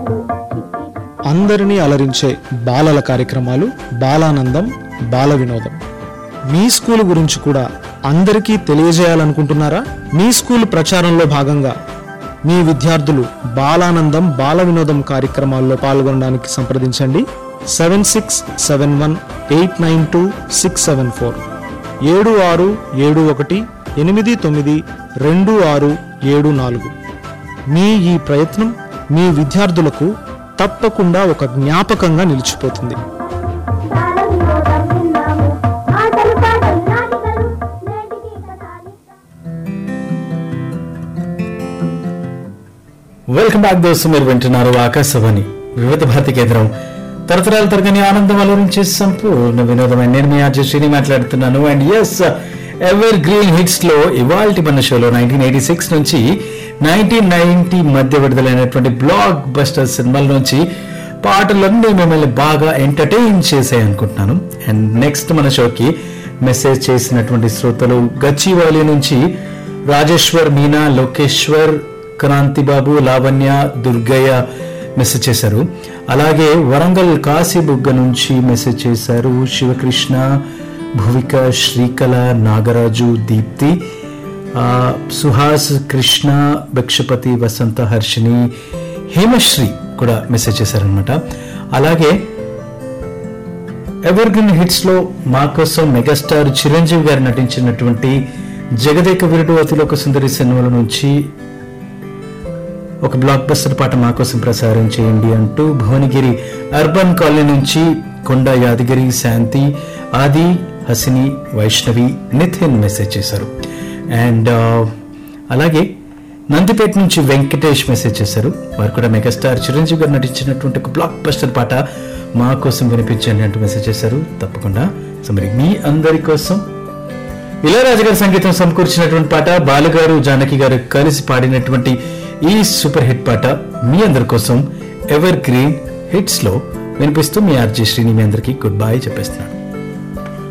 అందరినీ అలరించే బాలల కార్యక్రమాలు బాలానందం బాల వినోదం మీ స్కూల్ గురించి కూడా అందరికీ తెలియజేయాలనుకుంటున్నారా మీ స్కూల్ ప్రచారంలో భాగంగా మీ విద్యార్థులు బాలానందం బాల వినోదం కార్యక్రమాల్లో పాల్గొనడానికి సంప్రదించండి seven six seven one eight nine two six seven four ఏడు ఆరు ఏడు ఒకటి ఎనిమిది తొమ్మిది రెండు ఆరు ఏడు నాలుగు మీ ఈ ప్రయత్నం మీ విద్యార్థులకు తప్పకుండా ఒక జ్ఞాపకంగా నిలిచిపోతుంది బాలవినోదం విన్నాము ఆటలు పాటలు నాటికలు నేటికి కథాలిద్దాం వెల్కమ్ బ్యాక్ దోస్తు మీరు వింటున్నారు ఆకాశవాణి వివిధ భారతి కేంద్రం తరతరాల తరగని ఆనందం అలరించే సంపూర్ణ వినోదమైన నేను మీ ఆర్జే శ్రీని మాట్లాడుతున్నాను and as evergreen hits లో ఇవాల్టి మన షోలో నైన్టీన్ ఎయిటీ సిక్స్ నుంచి నైన్టీన్ నైన్టీ మధ్య విడుదలైనటువంటి బ్లాక్ బస్టర్ సినిమాల నుంచి పాటలన్నీ మిమ్మల్ని బాగా ఎంటర్టైన్ చేసాయి అనుకుంటున్నాను అండ్ నెక్స్ట్ మన షోకి మెసేజ్ చేసినటువంటి శ్రోతలు గచ్చివాలి నుంచి రాజేశ్వర్ మీనా లోకేశ్వర్ క్రాంతి బాబు లావణ్య దుర్గయ్య మెసేజ్ చేశారు అలాగే వరంగల్ కాశీబుగ్గ నుంచి మెసేజ్ చేశారు శివకృష్ణ భువిక శ్రీకళ నాగరాజు దీప్తి ఆ, సుహాస్ కృష్ణ భిక్షపతి వసంత హర్షిని హేమశ్రీ కూడా మెసేజ్ చేశారనమాట అలాగే ఎవర్ గ్రీన్ హిట్స్ లో మా కోసం మెగాస్టార్ చిరంజీవి గారు నటించినటువంటి జగదేక వీరుడు అతిలోక సుందరి సినిమాల నుంచి ఒక బ్లాక్ బస్టర్ పాట మా కోసం ప్రసారం చేయండి అంటూ భువనగిరి అర్బన్ కాలనీ నుంచి కొండ యాదగిరి శాంతి ఆది హసిని వైష్ణవి నితిన్ మెసేజ్ చేశారు అండ్ అలాగే నందిపేట నుంచి వెంకటేష్ మెసేజ్ చేశారు వారు కూడా మెగాస్టార్ చిరంజీవి గారు నటించినటువంటి ఒక బ్లాక్ బస్టర్ పాట మా కోసం వినిపించండి అంటూ మెసేజ్ చేశారు తప్పకుండా సో మరి మీ అందరి కోసం ఇళయరాజు గారి సంగీతం సమకూర్చినటువంటి పాట బాలుగారు జానకి గారు కలిసి పాడినటువంటి ఈ సూపర్ హిట్ పాట మీ అందరి కోసం ఎవర్ గ్రీన్ హిట్స్ లో వినిపిస్తూ మీ ఆర్జే శ్రీని మీ అందరికీ గుడ్ బై చెప్పేస్తున్నాను